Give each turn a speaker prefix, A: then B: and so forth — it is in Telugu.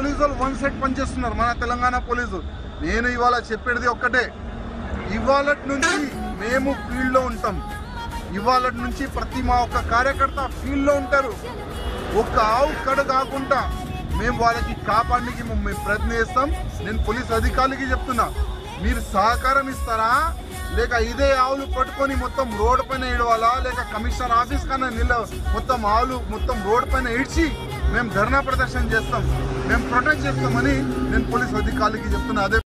A: పోలీసు వాళ్ళు వన్ సైడ్ పనిచేస్తున్నారు మన తెలంగాణ పోలీసు నేను ఇవాళ చెప్పేది ఒక్కటే ఇవాళ నుంచి మేము ఫీల్డ్ లో ఉంటాం ఇవాళ నుంచి ప్రతి మా ఒక్క కార్యకర్త ఫీల్డ్ లో ఉంటారు ఒక్క ఆవు కడ కాకుండా మేము వాళ్ళకి కాపాడడానికి మేము ప్రయత్నం చేస్తాం నేను పోలీస్ అధికారులకి చెప్తున్నా మీరు సహకారం ఇస్తారా లేక ఇదే ఆవులు పట్టుకొని మొత్తం రోడ్ పైన ఇడవాలా లేక కమిషనర్ ఆఫీస్ కన్నా నిల మొత్తం ఆవులు మొత్తం రోడ్ పైన ఇడ్చి మేము ధర్నా ప్రదర్శన చేస్తాం మేము ప్రొటెక్ట్ చేస్తామని నేను పోలీస్ అధికారులకి చెప్తున్నా అదే